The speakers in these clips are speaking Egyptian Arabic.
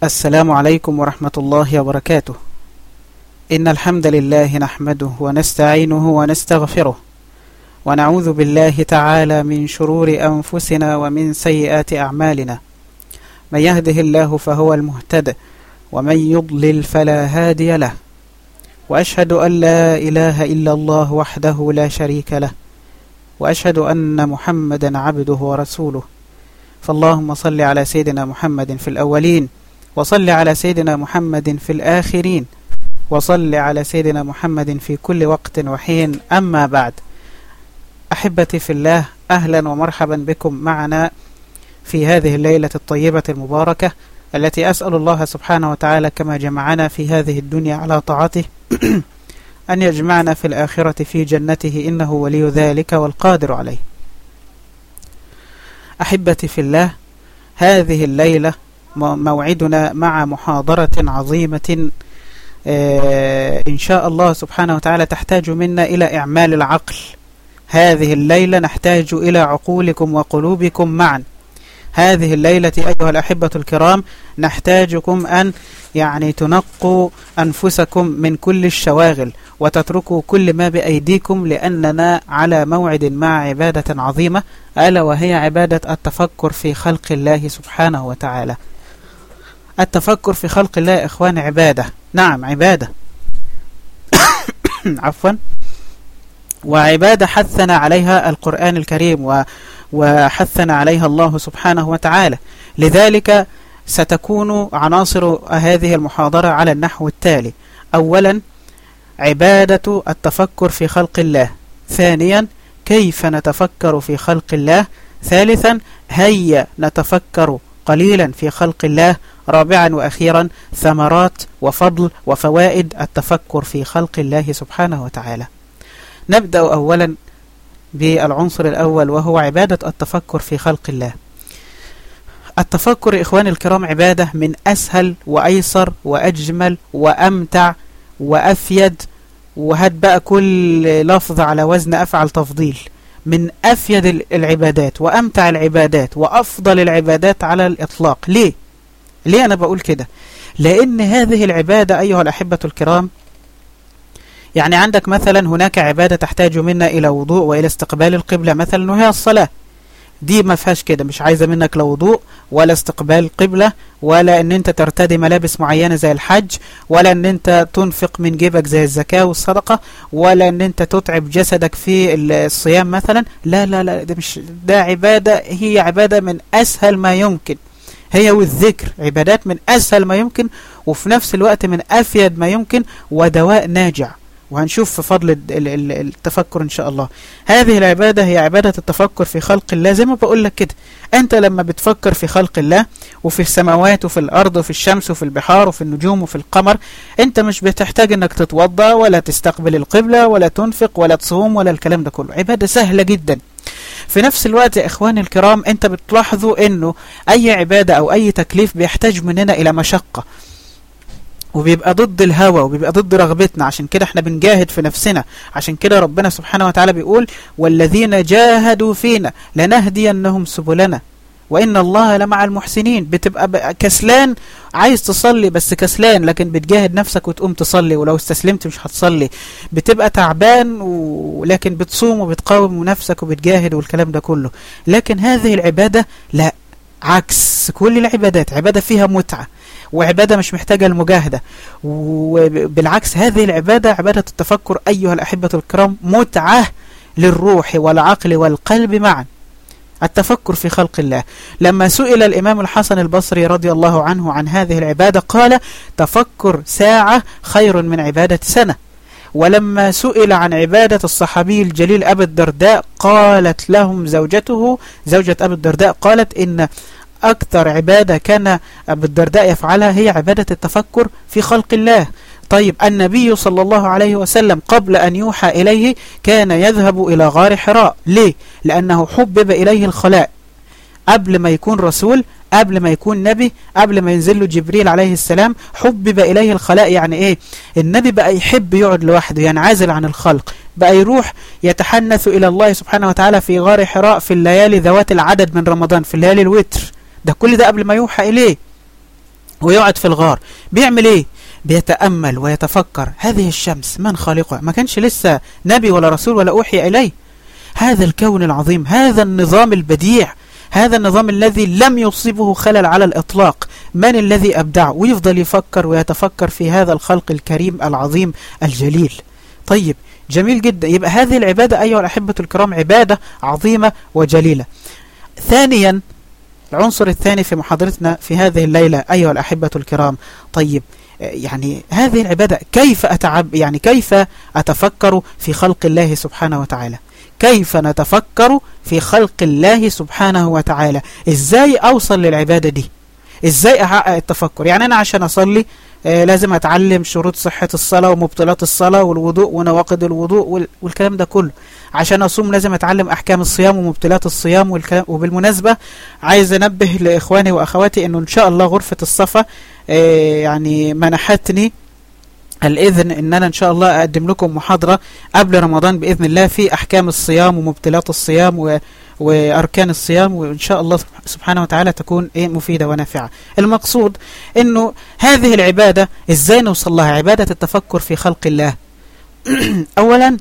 السلام عليكم ورحمة الله وبركاته إن الحمد لله نحمده ونستعينه ونستغفره ونعوذ بالله تعالى من شرور أنفسنا ومن سيئات أعمالنا من يهده الله فهو المهتد ومن يضلل فلا هادي له وأشهد أن لا إله إلا الله وحده لا شريك له وأشهد أن محمدا عبده ورسوله فاللهم صل على سيدنا محمد في الأولين وصل على سيدنا محمد في الآخرين وصل على سيدنا محمد في كل وقت وحين أما بعد أحبتي في الله أهلا ومرحبا بكم معنا في هذه الليلة الطيبة المباركة التي أسأل الله سبحانه وتعالى كما جمعنا في هذه الدنيا على طاعته أن يجمعنا في الآخرة في جنته إنه ولي ذلك والقادر عليه أحبتي في الله هذه الليلة موعدنا مع محاضرة عظيمة إن شاء الله سبحانه وتعالى تحتاج منا إلى إعمال العقل هذه الليلة نحتاج إلى عقولكم وقلوبكم معا هذه الليلة أيها الأحبة الكرام نحتاجكم أن يعني تنقوا أنفسكم من كل الشواغل وتتركوا كل ما بأيديكم لأننا على موعد مع عبادة عظيمة ألا وهي عبادة التفكر في خلق الله سبحانه وتعالى التفكر في خلق الله يا إخوان عبادة نعم عبادة عفوا وعبادة حثنا عليها القرآن الكريم و وحثنا عليها الله سبحانه وتعالى لذلك ستكون عناصر هذه المحاضرة على النحو التالي أولا عبادة التفكر في خلق الله ثانيا كيف نتفكر في خلق الله ثالثا هيا نتفكر قليلا في خلق الله رابعا وأخيرا ثمرات وفضل وفوائد التفكر في خلق الله سبحانه وتعالى نبدأ أولا بالعنصر الأول وهو عبادة التفكر في خلق الله التفكر إخواني الكرام عبادة من أسهل وأيسر وأجمل وأمتع وأفيد وهات بقى كل لفظ على وزن أفعل تفضيل من أفيد العبادات وأمتع العبادات وأفضل العبادات على الإطلاق ليه؟ ليه أنا بقول كده؟ لأن هذه العبادة أيها الأحبة الكرام يعني عندك مثلا هناك عبادة تحتاج منا إلى وضوء وإلى استقبال القبلة مثلا وهي الصلاة دي ما فيهاش كده مش عايزة منك لا وضوء ولا استقبال قبلة ولا ان انت ترتدي ملابس معينة زي الحج ولا ان انت تنفق من جيبك زي الزكاة والصدقة ولا ان انت تتعب جسدك في الصيام مثلا لا لا لا ده مش ده عبادة هي عبادة من اسهل ما يمكن هي والذكر عبادات من اسهل ما يمكن وفي نفس الوقت من افيد ما يمكن ودواء ناجع وهنشوف في فضل التفكر إن شاء الله هذه العبادة هي عبادة التفكر في خلق الله زي ما بقول لك كده أنت لما بتفكر في خلق الله وفي السماوات وفي الأرض وفي الشمس وفي البحار وفي النجوم وفي القمر أنت مش بتحتاج أنك تتوضى ولا تستقبل القبلة ولا تنفق ولا تصوم ولا الكلام ده كله عبادة سهلة جدا في نفس الوقت يا إخواني الكرام أنت بتلاحظوا أنه أي عبادة أو أي تكليف بيحتاج مننا إلى مشقة وبيبقى ضد الهوى وبيبقى ضد رغبتنا عشان كده احنا بنجاهد في نفسنا عشان كده ربنا سبحانه وتعالى بيقول والذين جاهدوا فينا لنهدينهم سبلنا وإن الله لمع المحسنين بتبقى كسلان عايز تصلي بس كسلان لكن بتجاهد نفسك وتقوم تصلي ولو استسلمت مش هتصلي بتبقى تعبان ولكن بتصوم وبتقاوم نفسك وبتجاهد والكلام ده كله لكن هذه العبادة لا عكس كل العبادات عبادة فيها متعة وعبادة مش محتاجة المجاهدة وبالعكس هذه العبادة عبادة التفكر أيها الأحبة الكرام متعة للروح والعقل والقلب معا التفكر في خلق الله لما سئل الإمام الحسن البصري رضي الله عنه عن هذه العبادة قال تفكر ساعة خير من عبادة سنة ولما سئل عن عبادة الصحابي الجليل أبي الدرداء قالت لهم زوجته زوجة أبي الدرداء قالت إن أكثر عبادة كان أبو الدرداء يفعلها هي عبادة التفكر في خلق الله طيب النبي صلى الله عليه وسلم قبل أن يوحى إليه كان يذهب إلى غار حراء ليه؟ لأنه حبب إليه الخلاء قبل ما يكون رسول قبل ما يكون نبي قبل ما ينزل له جبريل عليه السلام حبب إليه الخلاء يعني إيه النبي بقى يحب يقعد لوحده ينعزل عن الخلق بقى يروح يتحنث إلى الله سبحانه وتعالى في غار حراء في الليالي ذوات العدد من رمضان في الليالي الوتر ده كل ده قبل ما يوحى إليه ويقعد في الغار بيعمل ايه بيتأمل ويتفكر هذه الشمس من خالقها ما كانش لسه نبي ولا رسول ولا أوحي إليه هذا الكون العظيم هذا النظام البديع هذا النظام الذي لم يصيبه خلل على الإطلاق من الذي أبدعه ويفضل يفكر ويتفكر في هذا الخلق الكريم العظيم الجليل طيب جميل جدا يبقى هذه العبادة أيها الأحبة الكرام عبادة عظيمة وجليلة ثانيا العنصر الثاني في محاضرتنا في هذه الليلة أيها الأحبة الكرام طيب يعني هذه العبادة كيف أتعب يعني كيف أتفكر في خلق الله سبحانه وتعالى كيف نتفكر في خلق الله سبحانه وتعالى ازاي اوصل للعبادة دي ازاي احقق التفكر يعني انا عشان اصلي آه لازم اتعلم شروط صحة الصلاة ومبطلات الصلاة والوضوء ونواقض الوضوء والكلام ده كله عشان اصوم لازم اتعلم احكام الصيام ومبطلات الصيام والكلام وبالمناسبة عايز انبه لاخواني واخواتي انه ان شاء الله غرفة الصفا آه يعني منحتني الإذن إن أنا إن شاء الله أقدم لكم محاضرة قبل رمضان بإذن الله في أحكام الصيام ومبتلات الصيام و... وأركان الصيام وإن شاء الله سبحانه وتعالى تكون إيه مفيدة ونافعة المقصود إنه هذه العبادة إزاي نوصل لها عبادة التفكر في خلق الله أولا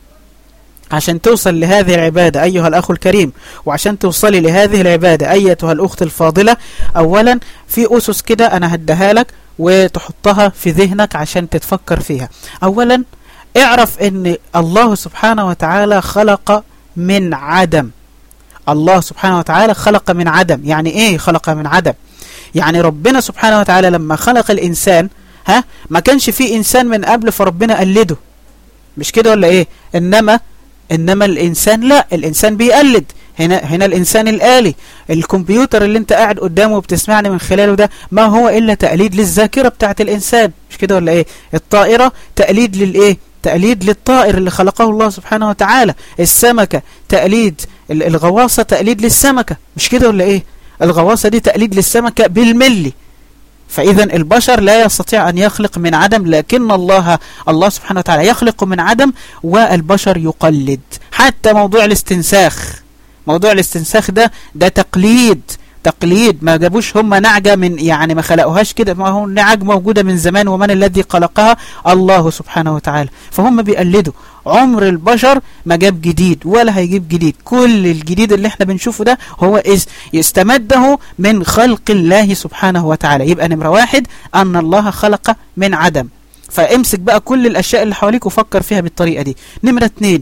عشان توصل لهذه العبادة أيها الأخ الكريم وعشان توصلي لهذه العبادة أيتها الأخت الفاضلة أولا في أسس كده أنا هديها لك وتحطها في ذهنك عشان تتفكر فيها أولا اعرف ان الله سبحانه وتعالى خلق من عدم الله سبحانه وتعالى خلق من عدم يعني ايه خلق من عدم يعني ربنا سبحانه وتعالى لما خلق الإنسان ها ما كانش في إنسان من قبل فربنا قلده مش كده ولا ايه انما انما الانسان لا الانسان بيقلد هنا هنا الانسان الالي الكمبيوتر اللي انت قاعد قدامه وبتسمعني من خلاله ده ما هو الا تقليد للذاكره بتاعه الانسان مش كده ولا ايه الطائره تقليد للايه تقليد للطائر اللي خلقه الله سبحانه وتعالى السمكه تقليد الغواصه تقليد للسمكه مش كده ولا ايه الغواصه دي تقليد للسمكه بالملي فإذا البشر لا يستطيع أن يخلق من عدم لكن الله الله سبحانه وتعالى يخلق من عدم والبشر يقلد حتى موضوع الاستنساخ موضوع الاستنساخ ده ده تقليد تقليد ما جابوش هم نعجة من يعني ما خلقوهاش كده ما هو النعج موجودة من زمان ومن الذي خلقها الله سبحانه وتعالى فهم بيقلدوا عمر البشر ما جاب جديد ولا هيجيب جديد كل الجديد اللي احنا بنشوفه ده هو إز يستمده من خلق الله سبحانه وتعالى يبقى نمرة واحد أن الله خلق من عدم فامسك بقى كل الأشياء اللي حواليك وفكر فيها بالطريقة دي نمرة اتنين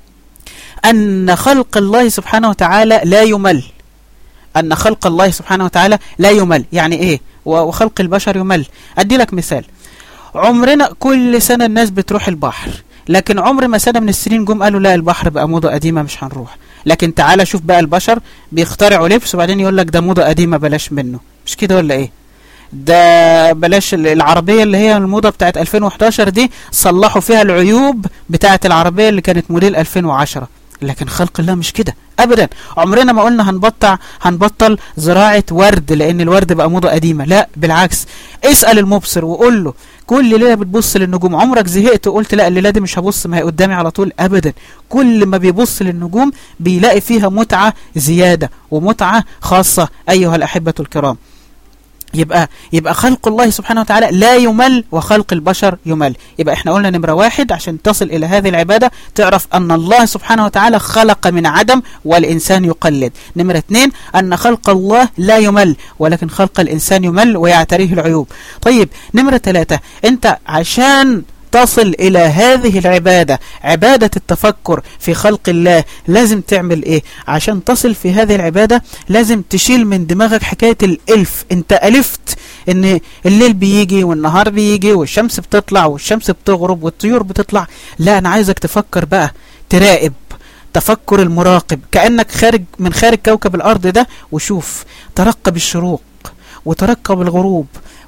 أن خلق الله سبحانه وتعالى لا يمل أن خلق الله سبحانه وتعالى لا يمل يعني إيه وخلق البشر يمل أدي لك مثال عمرنا كل سنة الناس بتروح البحر لكن عمر ما سنة من السنين جم قالوا لا البحر بقى موضة قديمة مش هنروح لكن تعالى شوف بقى البشر بيخترعوا لبس وبعدين يقول لك ده موضة قديمة بلاش منه مش كده ولا ايه ده بلاش العربية اللي هي الموضة بتاعت 2011 دي صلحوا فيها العيوب بتاعت العربية اللي كانت موديل 2010 لكن خلق الله مش كده ابدا عمرنا ما قلنا هنبطع هنبطل زراعة ورد لان الورد بقى موضة قديمة لا بالعكس اسأل المبصر وقول له كل ليلة بتبص للنجوم عمرك زهقت وقلت لا الليلة دي مش هبص ما هي قدامي على طول ابدا كل ما بيبص للنجوم بيلاقي فيها متعة زيادة ومتعة خاصة ايها الاحبة الكرام يبقى يبقى خلق الله سبحانه وتعالى لا يمل وخلق البشر يمل يبقى احنا قلنا نمرة واحد عشان تصل إلى هذه العبادة تعرف أن الله سبحانه وتعالى خلق من عدم والإنسان يقلد نمرة اثنين أن خلق الله لا يمل ولكن خلق الإنسان يمل ويعتريه العيوب طيب نمرة ثلاثة أنت عشان تصل إلى هذه العبادة عبادة التفكر في خلق الله لازم تعمل إيه عشان تصل في هذه العبادة لازم تشيل من دماغك حكاية الإلف أنت ألفت ان الليل بيجي والنهار بيجي والشمس بتطلع والشمس بتغرب والطيور بتطلع لا أنا عايزك تفكر بقى تراقب تفكر المراقب كأنك خارج من خارج كوكب الأرض ده وشوف ترقب الشروق وترقب الغروب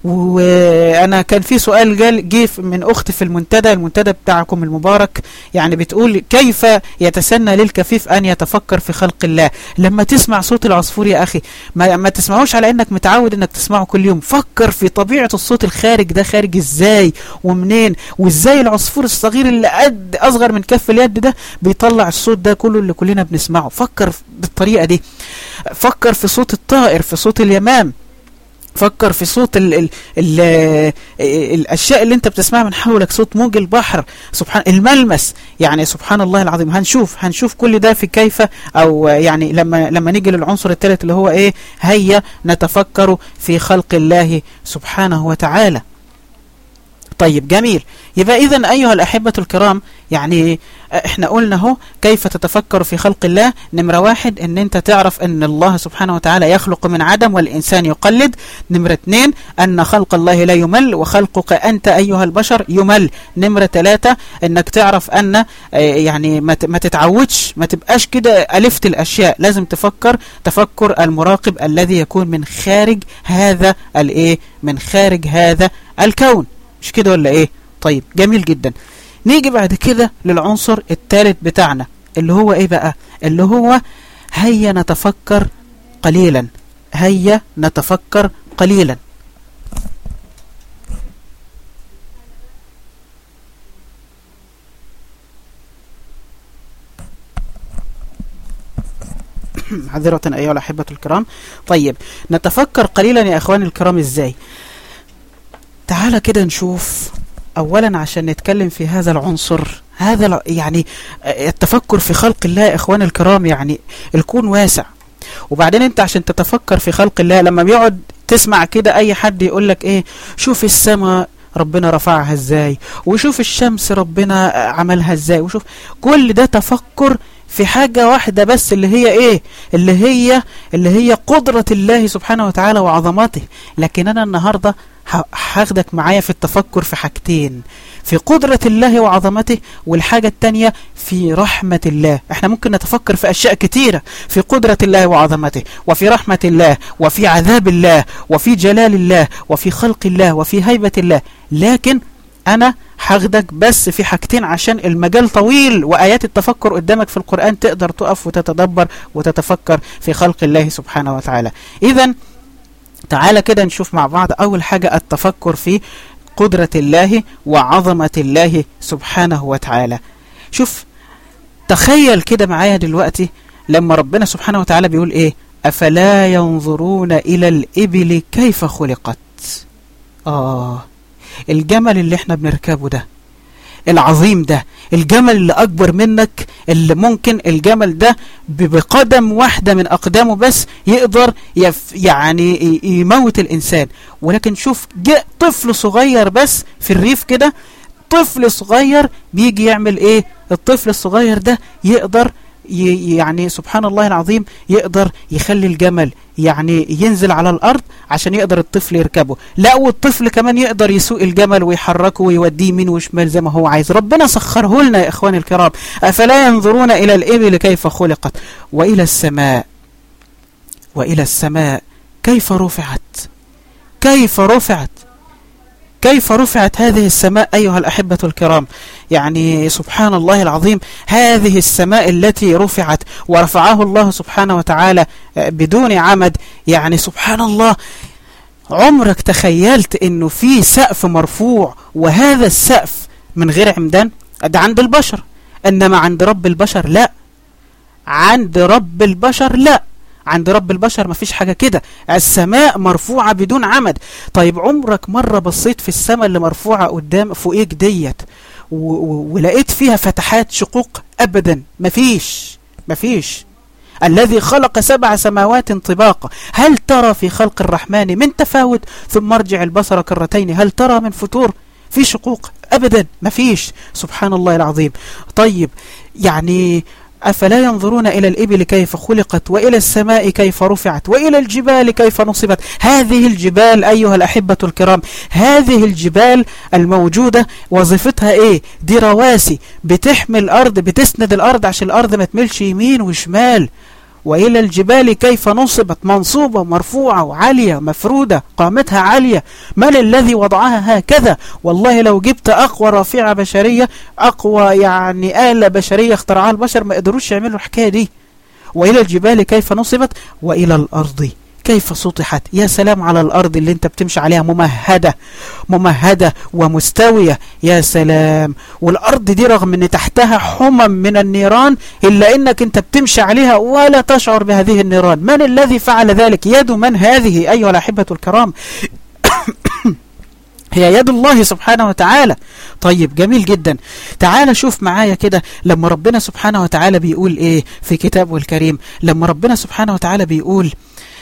وانا كان في سؤال جال جه من اخت في المنتدى المنتدى بتاعكم المبارك يعني بتقول كيف يتسنى للكفيف ان يتفكر في خلق الله لما تسمع صوت العصفور يا اخي ما, ما تسمعوش على انك متعود انك تسمعه كل يوم فكر في طبيعة الصوت الخارج ده خارج ازاي ومنين وازاي العصفور الصغير اللي قد اصغر من كف اليد ده بيطلع الصوت ده كله اللي كلنا بنسمعه فكر بالطريقة دي فكر في صوت الطائر في صوت اليمام فكر في صوت ال ال ال الأشياء اللي انت بتسمعها من حولك صوت موج البحر سبحان الملمس يعني سبحان الله العظيم هنشوف هنشوف كل ده في كيف أو يعني لما لما نيجي للعنصر الثالث اللي هو إيه هيا نتفكر في خلق الله سبحانه وتعالى طيب جميل يبقى إذا أيها الأحبة الكرام يعني احنا قلنا هو كيف تتفكر في خلق الله نمرة واحد ان انت تعرف ان الله سبحانه وتعالى يخلق من عدم والإنسان يقلد نمرة اثنين ان خلق الله لا يمل وخلقك أنت أيها البشر يمل نمرة ثلاثة انك تعرف ان يعني ما تتعودش ما تبقاش كده ألفت الأشياء لازم تفكر تفكر المراقب الذي يكون من خارج هذا الايه من خارج هذا الكون مش كده ولا ايه طيب جميل جدا نيجي بعد كده للعنصر الثالث بتاعنا اللي هو ايه بقى اللي هو هيا نتفكر قليلا هيا نتفكر قليلا معذرة أيها الأحبة الكرام طيب نتفكر قليلا يا أخواني الكرام إزاي تعالى كده نشوف اولا عشان نتكلم في هذا العنصر هذا يعني التفكر في خلق الله يا اخوان الكرام يعني الكون واسع وبعدين انت عشان تتفكر في خلق الله لما بيقعد تسمع كده اي حد يقول لك ايه شوف السماء ربنا رفعها ازاي وشوف الشمس ربنا عملها ازاي وشوف كل ده تفكر في حاجة واحدة بس اللي هي ايه اللي هي اللي هي قدرة الله سبحانه وتعالى وعظمته لكن انا النهاردة هاخدك معايا في التفكر في حاجتين في قدرة الله وعظمته والحاجة التانية في رحمة الله احنا ممكن نتفكر في أشياء كتيرة في قدرة الله وعظمته وفي رحمة الله وفي عذاب الله وفي جلال الله وفي خلق الله وفي هيبة الله لكن أنا هاخدك بس في حاجتين عشان المجال طويل وآيات التفكر قدامك في القرآن تقدر تقف وتتدبر وتتفكر في خلق الله سبحانه وتعالى إذا تعالى كده نشوف مع بعض أول حاجة التفكر في قدرة الله وعظمة الله سبحانه وتعالى شوف تخيل كده معايا دلوقتي لما ربنا سبحانه وتعالى بيقول إيه أفلا ينظرون إلى الإبل كيف خلقت آه الجمل اللي احنا بنركبه ده العظيم ده الجمل اللي أكبر منك اللي ممكن الجمل ده بقدم واحدة من أقدامه بس يقدر يف يعني يموت الإنسان ولكن شوف جاء طفل صغير بس في الريف كده طفل صغير بيجي يعمل إيه الطفل الصغير ده يقدر يعني سبحان الله العظيم يقدر يخلي الجمل يعني ينزل على الأرض عشان يقدر الطفل يركبه لا والطفل كمان يقدر يسوق الجمل ويحركه ويوديه يمين وشمال زي ما هو عايز ربنا سخره لنا يا إخواني الكرام أفلا ينظرون إلى الإبل كيف خلقت وإلى السماء وإلى السماء كيف رفعت كيف رفعت كيف رفعت هذه السماء أيها الأحبة الكرام يعني سبحان الله العظيم هذه السماء التي رفعت ورفعه الله سبحانه وتعالى بدون عمد يعني سبحان الله عمرك تخيلت انه في سقف مرفوع وهذا السقف من غير عمدان ده عند البشر انما عند رب البشر لا عند رب البشر لا عند رب البشر ما فيش حاجة كده السماء مرفوعة بدون عمد طيب عمرك مرة بصيت في السماء اللي مرفوعة قدام فوقيك ديت ولقيت فيها فتحات شقوق أبدا مفيش مفيش الذي خلق سبع سماوات طباقا هل ترى في خلق الرحمن من تفاوت ثم ارجع البصر كرتين هل ترى من فتور في شقوق أبدا مفيش سبحان الله العظيم طيب يعني أفلا ينظرون إلى الإبل كيف خلقت وإلى السماء كيف رفعت وإلى الجبال كيف نصبت هذه الجبال أيها الأحبة الكرام هذه الجبال الموجودة وظيفتها إيه دي رواسي بتحمي الأرض بتسند الأرض عشان الأرض ما تملش يمين وشمال وإلى الجبال كيف نصبت منصوبة مرفوعة وعالية مفرودة قامتها عالية من الذي وضعها هكذا والله لو جبت أقوى رافعة بشرية أقوى يعني آلة بشرية اخترعها البشر ما قدروش يعملوا الحكاية دي وإلى الجبال كيف نصبت وإلى الأرض كيف سطحت يا سلام على الأرض اللي انت بتمشي عليها ممهدة ممهدة ومستوية يا سلام والأرض دي رغم ان تحتها حمم من النيران إلا انك انت بتمشي عليها ولا تشعر بهذه النيران من الذي فعل ذلك يد من هذه أيها الأحبة الكرام هي يد الله سبحانه وتعالى طيب جميل جدا تعال شوف معايا كده لما ربنا سبحانه وتعالى بيقول ايه في كتابه الكريم لما ربنا سبحانه وتعالى بيقول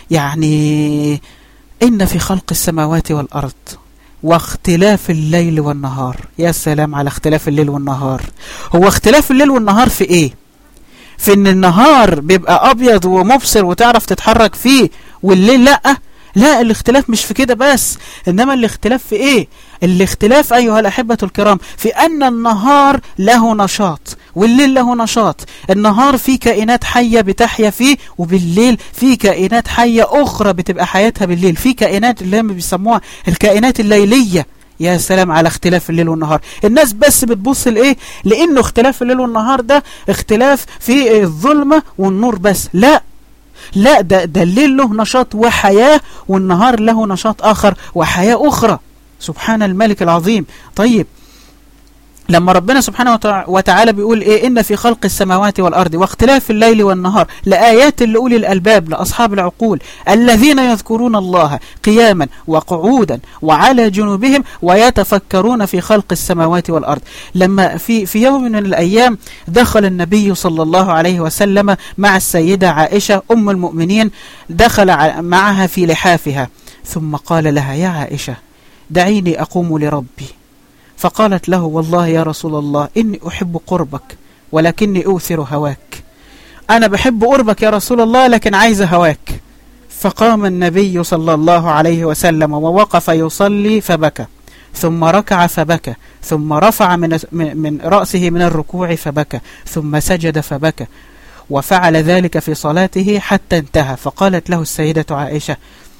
يعني إن في خلق السماوات والأرض واختلاف الليل والنهار يا سلام على اختلاف الليل والنهار هو اختلاف الليل والنهار في ايه في ان النهار بيبقى ابيض ومبصر وتعرف تتحرك فيه والليل لأ لا الاختلاف مش في كده بس إنما الاختلاف في إيه الاختلاف أيها الأحبة الكرام في أن النهار له نشاط والليل له نشاط النهار فيه كائنات حية بتحيا فيه وبالليل فيه كائنات حية أخرى بتبقى حياتها بالليل في كائنات اللي هم بيسموها الكائنات الليلية يا سلام على اختلاف الليل والنهار الناس بس بتبص لإيه لأنه اختلاف الليل والنهار ده اختلاف في الظلمة والنور بس لا لا ده, ده الليل له نشاط وحياة والنهار له نشاط آخر وحياة أخرى سبحان الملك العظيم طيب لما ربنا سبحانه وتعالى بيقول إيه إن في خلق السماوات والأرض واختلاف الليل والنهار لآيات لأولي الألباب لأصحاب العقول الذين يذكرون الله قياما وقعودا وعلى جنوبهم ويتفكرون في خلق السماوات والأرض لما في, في يوم من الأيام دخل النبي صلى الله عليه وسلم مع السيدة عائشة أم المؤمنين دخل معها في لحافها ثم قال لها يا عائشة دعيني أقوم لربي فقالت له والله يا رسول الله إني أحب قربك ولكني أوثر هواك أنا بحب قربك يا رسول الله لكن عايز هواك فقام النبي صلى الله عليه وسلم ووقف يصلي فبكى ثم ركع فبكى ثم رفع من, من رأسه من الركوع فبكى ثم سجد فبكى وفعل ذلك في صلاته حتى انتهى فقالت له السيدة عائشة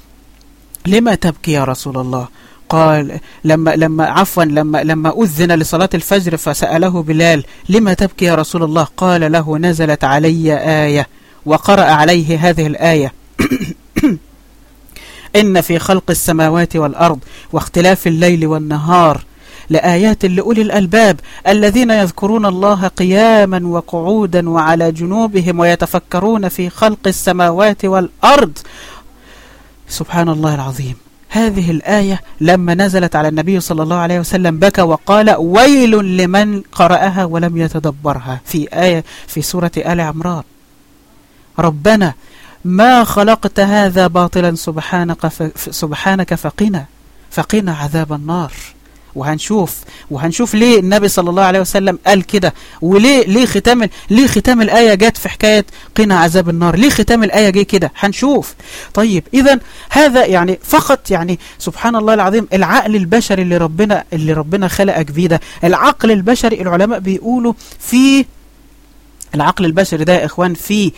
لما تبكي يا رسول الله قال لما لما عفوا لما لما أذن لصلاة الفجر فسأله بلال لما تبكي يا رسول الله قال له نزلت علي آية وقرأ عليه هذه الآية إن في خلق السماوات والأرض واختلاف الليل والنهار لآيات لأولي الألباب الذين يذكرون الله قياما وقعودا وعلى جنوبهم ويتفكرون في خلق السماوات والأرض سبحان الله العظيم هذه الآية لما نزلت على النبي صلى الله عليه وسلم بكى وقال ويل لمن قرأها ولم يتدبرها في آية في سورة آل عمران ربنا ما خلقت هذا باطلا سبحانك, سبحانك فقنا فقنا عذاب النار وهنشوف وهنشوف ليه النبي صلى الله عليه وسلم قال كده وليه ليه ختام ليه ختام الآية جت في حكاية قنا عذاب النار ليه ختام الآية جه كده هنشوف طيب إذا هذا يعني فقط يعني سبحان الله العظيم العقل البشري اللي ربنا اللي ربنا خلقك بيه ده العقل البشري العلماء بيقولوا في العقل البشري ده يا إخوان فيه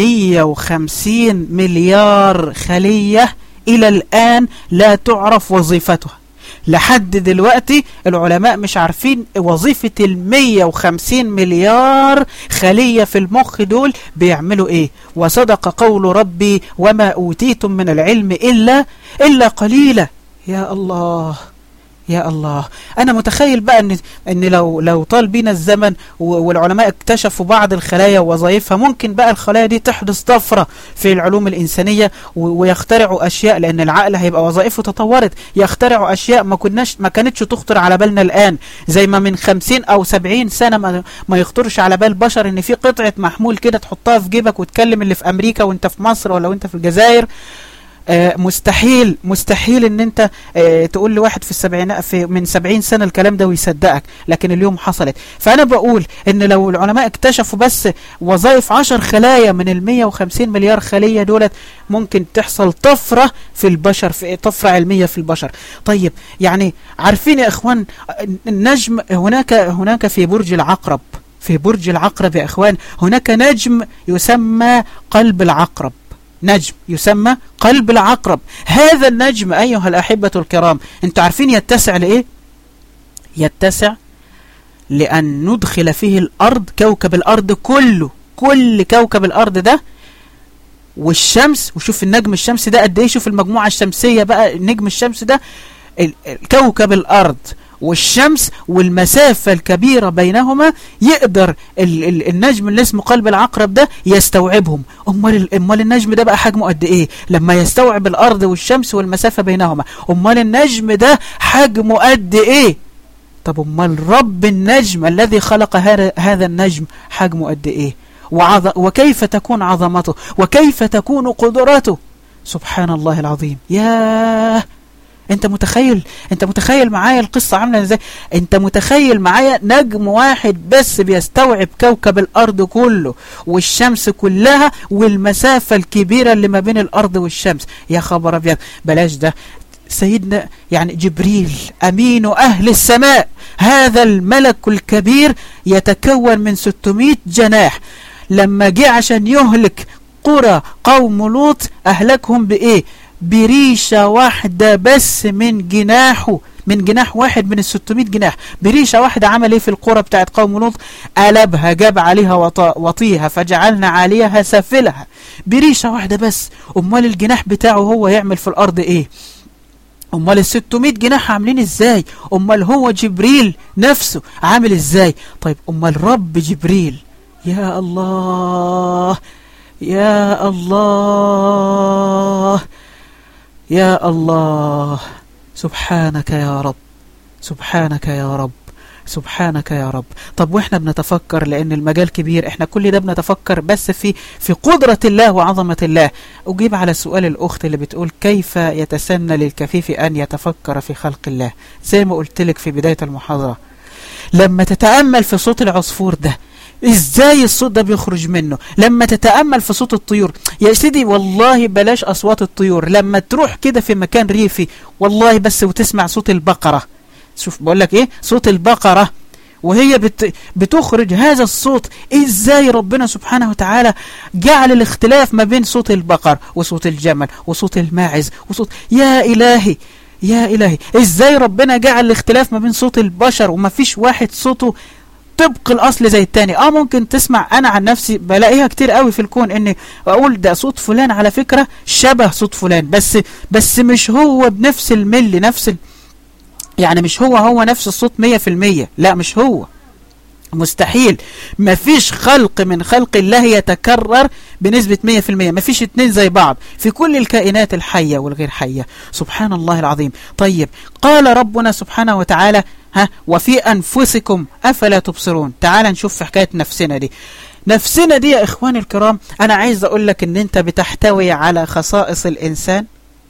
150 مليار خلية إلى الآن لا تعرف وظيفتها لحد دلوقتي العلماء مش عارفين وظيفة ال 150 مليار خلية في المخ دول بيعملوا ايه وصدق قول ربي وما أوتيتم من العلم إلا, إلا قليلا يا الله يا الله أنا متخيل بقى أن, إن لو, لو طال بينا الزمن والعلماء اكتشفوا بعض الخلايا ووظائفها ممكن بقى الخلايا دي تحدث طفرة في العلوم الإنسانية ويخترعوا أشياء لأن العقل هيبقى وظائفه تطورت يخترعوا أشياء ما, كناش ما كانتش تخطر على بالنا الآن زي ما من 50 أو 70 سنة ما, ما يخطرش على بال بشر أن في قطعة محمول كده تحطها في جيبك وتكلم اللي في أمريكا وانت في مصر ولا وانت في الجزائر آه، مستحيل مستحيل ان انت آه، تقول لواحد في السبعين في من سبعين سنة الكلام ده ويصدقك لكن اليوم حصلت فانا بقول ان لو العلماء اكتشفوا بس وظائف عشر خلايا من المية وخمسين مليار خلية دولت ممكن تحصل طفرة في البشر في طفرة علمية في البشر طيب يعني عارفين يا اخوان النجم هناك هناك في برج العقرب في برج العقرب يا اخوان هناك نجم يسمى قلب العقرب نجم يسمى قلب العقرب هذا النجم أيها الأحبة الكرام انتوا عارفين يتسع لإيه يتسع لأن ندخل فيه الأرض كوكب الأرض كله كل كوكب الأرض ده والشمس وشوف النجم الشمسي ده قد ايه شوف المجموعة الشمسية بقى النجم الشمس ده كوكب الأرض والشمس والمسافة الكبيرة بينهما يقدر ال ال النجم اللي اسمه قلب العقرب ده يستوعبهم أمال, أمال النجم ده بقى حجمه قد إيه لما يستوعب الأرض والشمس والمسافة بينهما أمال النجم ده حجمه قد إيه طب أمال رب النجم الذي خلق هذا النجم حجمه قد إيه وكيف تكون عظمته وكيف تكون قدرته سبحان الله العظيم ياه انت متخيل انت متخيل معايا القصة عاملة ازاي انت متخيل معايا نجم واحد بس بيستوعب كوكب الارض كله والشمس كلها والمسافة الكبيرة اللي ما بين الارض والشمس يا خبر ابيض بلاش ده سيدنا يعني جبريل أمين أهل السماء هذا الملك الكبير يتكون من 600 جناح لما جه عشان يهلك قرى قوم لوط أهلكهم بإيه بريشة واحدة بس من جناحه من جناح واحد من ال 600 جناح بريشة واحدة عمل ايه في القرى بتاعت قوم لوط قلبها جاب عليها وطيها فجعلنا عليها سافلها بريشة واحدة بس امال الجناح بتاعه هو يعمل في الارض ايه امال ال 600 جناح عاملين ازاي امال هو جبريل نفسه عامل ازاي طيب امال رب جبريل يا الله يا الله يا الله سبحانك يا رب سبحانك يا رب سبحانك يا رب طب واحنا بنتفكر لان المجال كبير احنا كل ده بنتفكر بس في في قدرة الله وعظمة الله اجيب على سؤال الاخت اللي بتقول كيف يتسنى للكفيف ان يتفكر في خلق الله زي ما قلت لك في بداية المحاضرة لما تتأمل في صوت العصفور ده ازاي الصوت ده بيخرج منه لما تتأمل في صوت الطيور يا سيدي والله بلاش أصوات الطيور لما تروح كده في مكان ريفي والله بس وتسمع صوت البقرة شوف بقول لك ايه صوت البقرة وهي بت بتخرج هذا الصوت ازاي ربنا سبحانه وتعالى جعل الاختلاف ما بين صوت البقر وصوت الجمل وصوت الماعز وصوت يا إلهي يا إلهي ازاي ربنا جعل الاختلاف ما بين صوت البشر وما فيش واحد صوته طبق الاصل زي التاني اه ممكن تسمع انا عن نفسي بلاقيها كتير قوي في الكون اني اقول ده صوت فلان على فكرة شبه صوت فلان بس بس مش هو بنفس الملي نفس ال... يعني مش هو هو نفس الصوت مية في المية لا مش هو مستحيل مفيش خلق من خلق الله يتكرر بنسبة 100% مفيش اتنين زي بعض في كل الكائنات الحية والغير حية سبحان الله العظيم طيب قال ربنا سبحانه وتعالى ها وفي أنفسكم أفلا تبصرون تعال نشوف في حكاية نفسنا دي نفسنا دي يا إخواني الكرام أنا عايز أقول لك أن أنت بتحتوي على خصائص الإنسان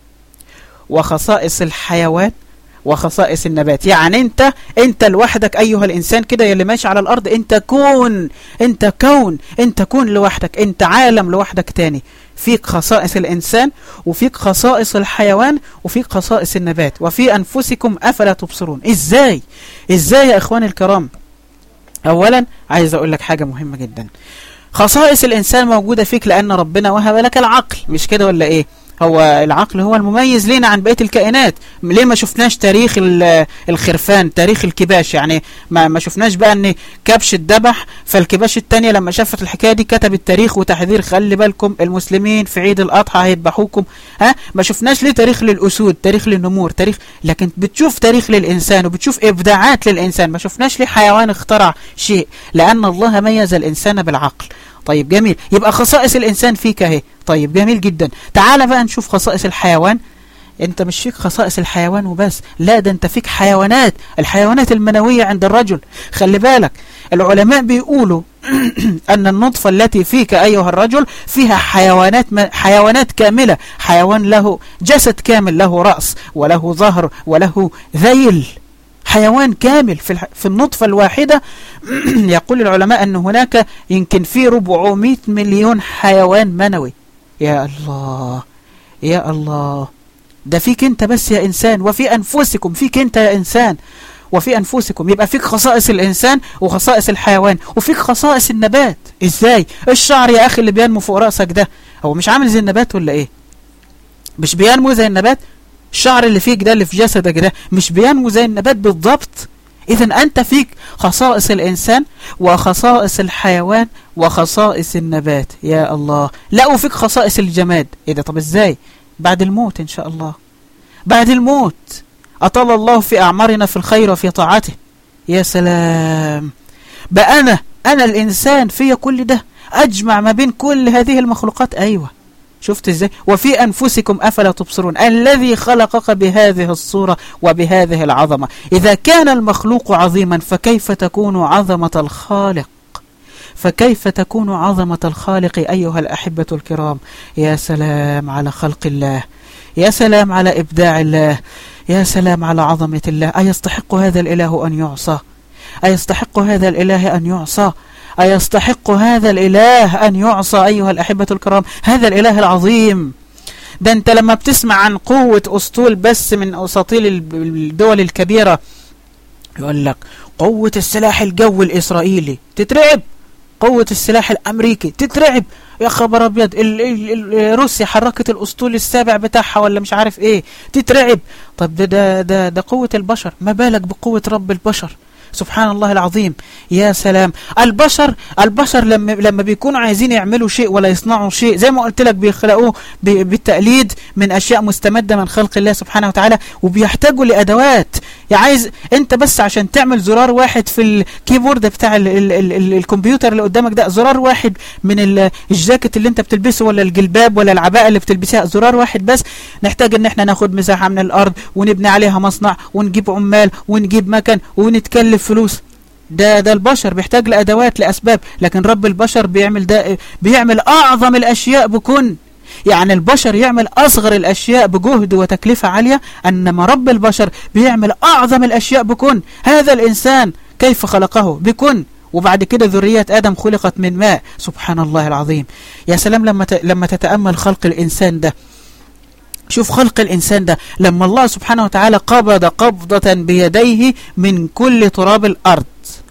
وخصائص الحيوان وخصائص النبات يعني انت انت لوحدك ايها الانسان كده يلي ماشي على الارض انت كون انت كون انت كون لوحدك انت عالم لوحدك تاني فيك خصائص الانسان وفيك خصائص الحيوان وفيك خصائص النبات وفي انفسكم افلا تبصرون ازاي ازاي يا اخواني الكرام اولا عايز اقول لك حاجة مهمة جدا خصائص الانسان موجودة فيك لان ربنا وهب لك العقل مش كده ولا ايه هو العقل هو المميز لنا عن بقية الكائنات ليه ما شفناش تاريخ الخرفان تاريخ الكباش يعني ما, ما شفناش بقى ان كبش الدبح فالكباش التانية لما شافت الحكاية دي كتب التاريخ وتحذير خلي بالكم المسلمين في عيد الأضحى هيذبحوكم ها ما شفناش ليه تاريخ للأسود تاريخ للنمور تاريخ لكن بتشوف تاريخ للإنسان وبتشوف إبداعات للإنسان ما شفناش ليه حيوان اخترع شيء لأن الله ميز الإنسان بالعقل طيب جميل يبقى خصائص الإنسان فيك اهي طيب جميل جدا تعال بقى نشوف خصائص الحيوان انت مش فيك خصائص الحيوان وبس لا ده انت فيك حيوانات الحيوانات المنوية عند الرجل خلي بالك العلماء بيقولوا أن النطفة التي فيك أيها الرجل فيها حيوانات حيوانات كاملة حيوان له جسد كامل له رأس وله ظهر وله ذيل حيوان كامل في في النطفة الواحدة يقول العلماء أن هناك يمكن في 400 مليون حيوان منوي يا الله يا الله ده فيك انت بس يا إنسان وفي أنفسكم فيك انت يا إنسان وفي أنفسكم يبقى فيك خصائص الإنسان وخصائص الحيوان وفيك خصائص النبات إزاي الشعر يا أخي اللي بينمو فوق رأسك ده هو مش عامل زي النبات ولا إيه مش بينمو زي النبات الشعر اللي فيك ده اللي في جسدك ده مش بينمو زي النبات بالضبط إذا أنت فيك خصائص الإنسان وخصائص الحيوان وخصائص النبات يا الله لا وفيك خصائص الجماد إيه ده طب إزاي بعد الموت إن شاء الله بعد الموت أطال الله في أعمارنا في الخير وفي طاعته يا سلام بقى أنا أنا الإنسان في كل ده أجمع ما بين كل هذه المخلوقات أيوة شفت ازاي وفي أنفسكم أفلا تبصرون الذي خلقك بهذه الصورة وبهذه العظمة إذا كان المخلوق عظيما فكيف تكون عظمة الخالق فكيف تكون عظمة الخالق أيها الأحبة الكرام يا سلام على خلق الله يا سلام على إبداع الله يا سلام على عظمة الله أيستحق هذا الإله أن يعصى أيستحق هذا الإله أن يعصى أيستحق هذا الإله أن يعصى أيها الأحبة الكرام هذا الإله العظيم ده أنت لما بتسمع عن قوة أسطول بس من أساطيل الدول الكبيرة يقول لك قوة السلاح الجوي الإسرائيلي تترعب قوة السلاح الأمريكي تترعب يا خبر أبيض روسيا حركت الأسطول السابع بتاعها ولا مش عارف إيه تترعب طب ده ده ده, ده قوة البشر ما بالك بقوة رب البشر سبحان الله العظيم يا سلام البشر البشر لما لما بيكونوا عايزين يعملوا شيء ولا يصنعوا شيء زي ما قلت لك بيخلقوه بالتقليد من اشياء مستمده من خلق الله سبحانه وتعالى وبيحتاجوا لادوات يعني عايز انت بس عشان تعمل زرار واحد في الكيبورد بتاع ال ال ال ال الكمبيوتر اللي قدامك ده زرار واحد من الجاكيت اللي انت بتلبسه ولا الجلباب ولا العباءه اللي بتلبسها زرار واحد بس نحتاج ان احنا ناخد مساحه من الارض ونبني عليها مصنع ونجيب عمال ونجيب مكن ونتكلف فلوس ده ده البشر بيحتاج لادوات لاسباب لكن رب البشر بيعمل ده بيعمل اعظم الاشياء بكون يعني البشر يعمل أصغر الأشياء بجهد وتكلفة عالية أنما رب البشر بيعمل أعظم الأشياء بكن هذا الإنسان كيف خلقه بكن وبعد كده ذرية آدم خلقت من ماء سبحان الله العظيم يا سلام لما لما تتأمل خلق الإنسان ده شوف خلق الإنسان ده لما الله سبحانه وتعالى قبض قبضة بيديه من كل تراب الأرض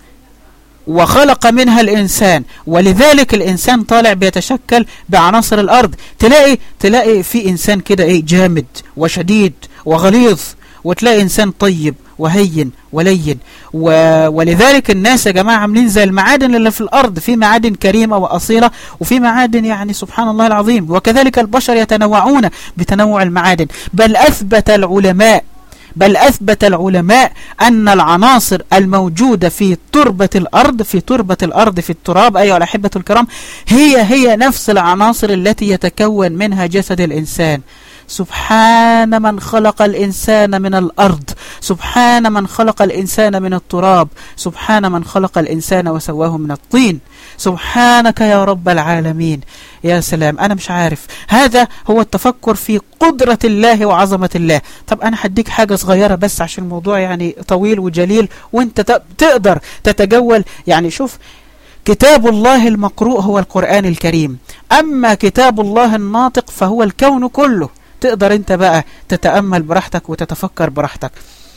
وخلق منها الإنسان ولذلك الإنسان طالع بيتشكل بعناصر الأرض تلاقي تلاقي في إنسان كده إيه جامد وشديد وغليظ وتلاقي إنسان طيب وهين ولين و... ولذلك الناس يا جماعة عاملين زي المعادن اللي في الأرض في معادن كريمة وأصيلة وفي معادن يعني سبحان الله العظيم وكذلك البشر يتنوعون بتنوع المعادن بل أثبت العلماء بل أثبت العلماء أن العناصر الموجودة في تربة الأرض في تربة الأرض في التراب أيها الأحبة الكرام هي هي نفس العناصر التي يتكون منها جسد الإنسان سبحان من خلق الإنسان من الأرض سبحان من خلق الإنسان من التراب سبحان من خلق الإنسان وسواه من الطين سبحانك يا رب العالمين يا سلام أنا مش عارف هذا هو التفكر في قدرة الله وعظمة الله طب أنا هديك حاجة صغيرة بس عشان الموضوع يعني طويل وجليل وانت تقدر تتجول يعني شوف كتاب الله المقروء هو القرآن الكريم أما كتاب الله الناطق فهو الكون كله تقدر انت بقى تتأمل براحتك وتتفكر براحتك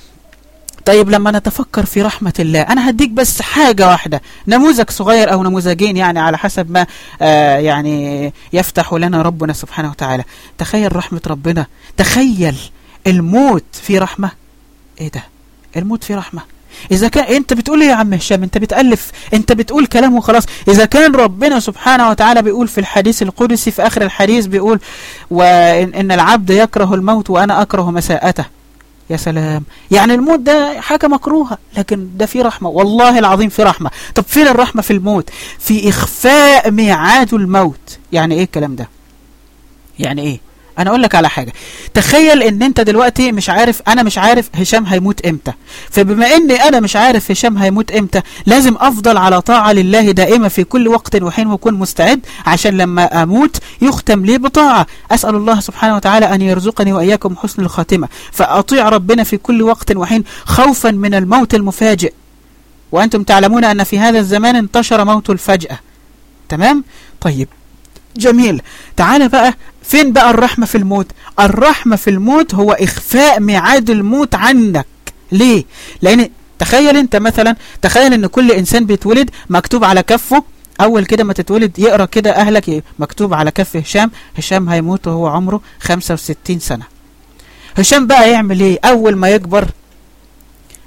طيب لما نتفكر في رحمة الله أنا هديك بس حاجة واحدة نموذج صغير أو نموذجين يعني على حسب ما آه يعني يفتح لنا ربنا سبحانه وتعالى تخيل رحمة ربنا تخيل الموت في رحمة إيه ده الموت في رحمة إذا كان أنت بتقول إيه يا عم هشام أنت بتألف أنت بتقول كلام وخلاص إذا كان ربنا سبحانه وتعالى بيقول في الحديث القدسي في آخر الحديث بيقول وإن إن العبد يكره الموت وأنا أكره مساءته يا سلام يعني الموت ده حاجة مكروهة لكن ده في رحمة والله العظيم في رحمة طب فين الرحمة في الموت في إخفاء ميعاد الموت يعني إيه الكلام ده يعني إيه انا اقول لك على حاجة تخيل ان انت دلوقتي مش عارف انا مش عارف هشام هيموت امتى فبما اني انا مش عارف هشام هيموت امتى لازم افضل على طاعة لله دائمة في كل وقت وحين واكون مستعد عشان لما اموت يختم لي بطاعة اسأل الله سبحانه وتعالى ان يرزقني واياكم حسن الخاتمة فاطيع ربنا في كل وقت وحين خوفا من الموت المفاجئ وانتم تعلمون ان في هذا الزمان انتشر موت الفجأة تمام طيب جميل تعال بقى فين بقى الرحمة في الموت الرحمة في الموت هو إخفاء ميعاد الموت عنك ليه لأن تخيل انت مثلا تخيل ان كل انسان بيتولد مكتوب على كفه اول كده ما تتولد يقرا كده اهلك مكتوب على كف هشام هشام هيموت وهو عمره 65 سنة هشام بقى يعمل ايه اول ما يكبر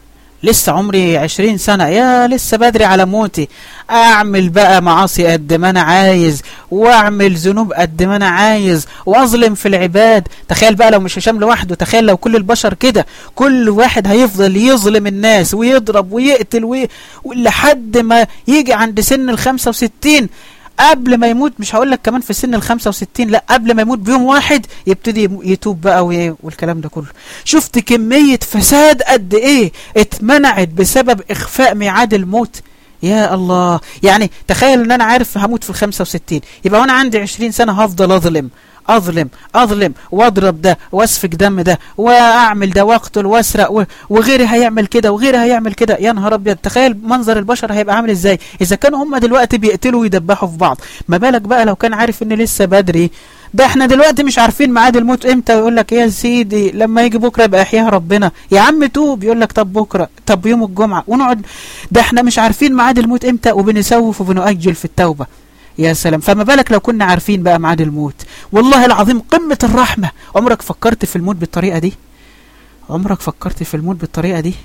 لسه عمري عشرين سنة يا لسه بدري على موتي اعمل بقى معاصي قد ما انا عايز واعمل ذنوب قد ما انا عايز واظلم في العباد تخيل بقى لو مش هشام لوحده تخيل لو كل البشر كده كل واحد هيفضل يظلم الناس ويضرب ويقتل وي... لحد ما يجي عند سن الخمسة وستين قبل ما يموت مش هقول لك كمان في سن ال 65 لا قبل ما يموت بيوم واحد يبتدي يتوب بقى والكلام ده كله شفت كمية فساد قد ايه اتمنعت بسبب اخفاء ميعاد الموت يا الله يعني تخيل ان انا عارف هموت في ال 65 يبقى وانا عندي 20 سنة هفضل اظلم اظلم اظلم واضرب ده واسفك دم ده واعمل ده واقتل واسرق وغيري هيعمل كده وغيري هيعمل كده يا نهار ابيض تخيل منظر البشر هيبقى عامل ازاي اذا كانوا هم دلوقتي بيقتلوا ويدبحوا في بعض ما بالك بقى لو كان عارف ان لسه بدري ده احنا دلوقتي مش عارفين ميعاد الموت امتى ويقول لك يا سيدي لما يجي بكره يبقى احياها ربنا يا عم توب يقول لك طب بكره طب يوم الجمعه ونقعد ده احنا مش عارفين ميعاد الموت امتى وبنسوف وبنؤجل في التوبه يا سلام فما بالك لو كنا عارفين بقى ميعاد الموت والله العظيم قمة الرحمة عمرك فكرت في الموت بالطريقة دي عمرك فكرت في الموت بالطريقة دي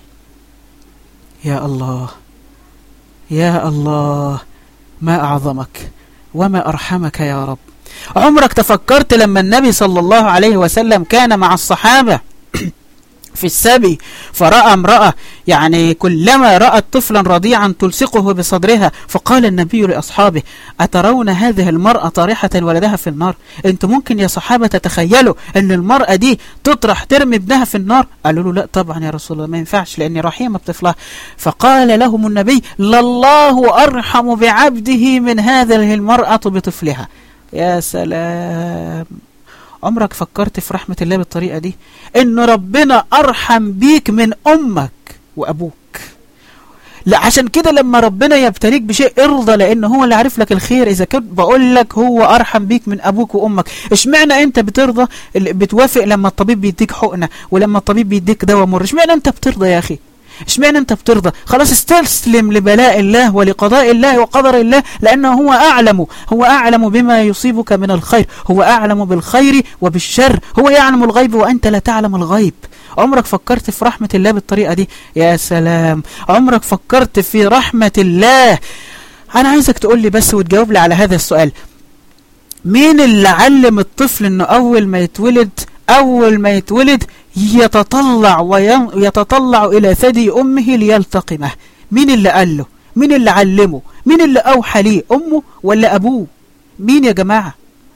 يا الله يا الله ما أعظمك وما أرحمك يا رب عمرك تفكرت لما النبي صلى الله عليه وسلم كان مع الصحابة في السبي فرأى امرأة يعني كلما رأت طفلا رضيعا تلصقه بصدرها فقال النبي لأصحابه أترون هذه المرأة طارحة ولدها في النار أنت ممكن يا صحابة تتخيلوا أن المرأة دي تطرح ترمي ابنها في النار قالوا له لا طبعا يا رسول الله ما ينفعش لأني رحيمة بطفلها فقال لهم النبي لله أرحم بعبده من هذه المرأة بطفلها يا سلام عمرك فكرت في رحمة الله بالطريقة دي ان ربنا ارحم بيك من امك وابوك لا عشان كده لما ربنا يبتليك بشيء ارضى لان هو اللي عارف لك الخير اذا كنت بقول لك هو ارحم بيك من ابوك وامك اشمعنى انت بترضى بتوافق لما الطبيب بيديك حقنه ولما الطبيب بيديك دواء مر اشمعنى انت بترضى يا اخي اشمعنى انت بترضى خلاص استسلم لبلاء الله ولقضاء الله وقدر الله لانه هو اعلم هو اعلم بما يصيبك من الخير هو اعلم بالخير وبالشر هو يعلم الغيب وانت لا تعلم الغيب عمرك فكرت في رحمة الله بالطريقة دي يا سلام عمرك فكرت في رحمة الله انا عايزك تقول لي بس وتجاوب لي على هذا السؤال مين اللي علم الطفل انه اول ما يتولد اول ما يتولد يتطلع ويتطلع إلى ثدي أمه ليلتقمه مين اللي قال له مين اللي علمه مين اللي أوحى ليه أمه ولا أبوه مين يا جماعة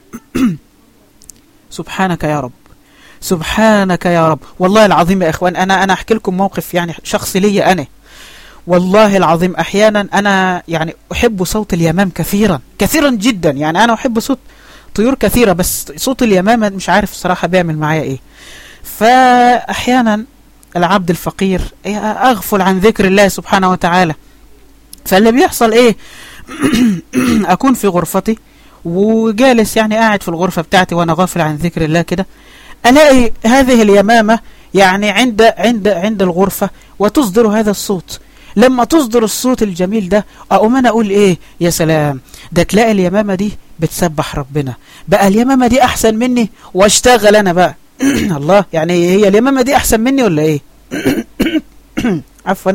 سبحانك يا رب سبحانك يا رب والله العظيم يا إخوان أنا أنا أحكي لكم موقف يعني شخصي لي أنا والله العظيم أحيانا أنا يعني أحب صوت اليمام كثيرا كثيرا جدا يعني أنا أحب صوت طيور كثيرة بس صوت اليمامة مش عارف صراحة بيعمل معايا إيه فأحيانا العبد الفقير أغفل عن ذكر الله سبحانه وتعالى فاللي بيحصل إيه أكون في غرفتي وجالس يعني قاعد في الغرفة بتاعتي وأنا غافل عن ذكر الله كده ألاقي هذه اليمامة يعني عند عند عند الغرفة وتصدر هذا الصوت لما تصدر الصوت الجميل ده أقوم أنا أقول إيه يا سلام ده تلاقي اليمامة دي بتسبح ربنا بقى اليمامة دي أحسن مني واشتغل أنا بقى الله يعني هي اليمامة دي أحسن مني ولا إيه عفوا